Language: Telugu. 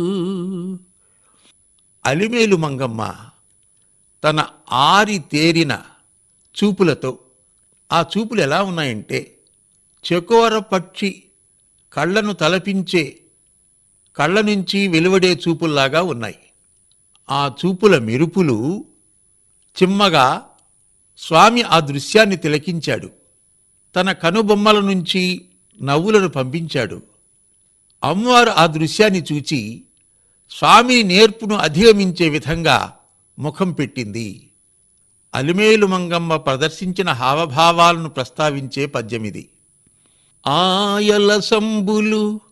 అలిమేలు మంగమ్మ తన ఆరి తేరిన చూపులతో ఆ చూపులు ఎలా ఉన్నాయంటే చకోర పక్షి కళ్ళను తలపించే కళ్ళ నుంచి వెలువడే చూపుల్లాగా ఉన్నాయి ఆ చూపుల మెరుపులు చిమ్మగా స్వామి ఆ దృశ్యాన్ని తిలకించాడు తన కనుబొమ్మల నుంచి నవ్వులను పంపించాడు అమ్మవారు ఆ దృశ్యాన్ని చూచి స్వామి నేర్పును అధిగమించే విధంగా ముఖం పెట్టింది అలిమేలు మంగమ్మ ప్రదర్శించిన హావభావాలను ప్రస్తావించే పద్యమిది ఆయల సంబులు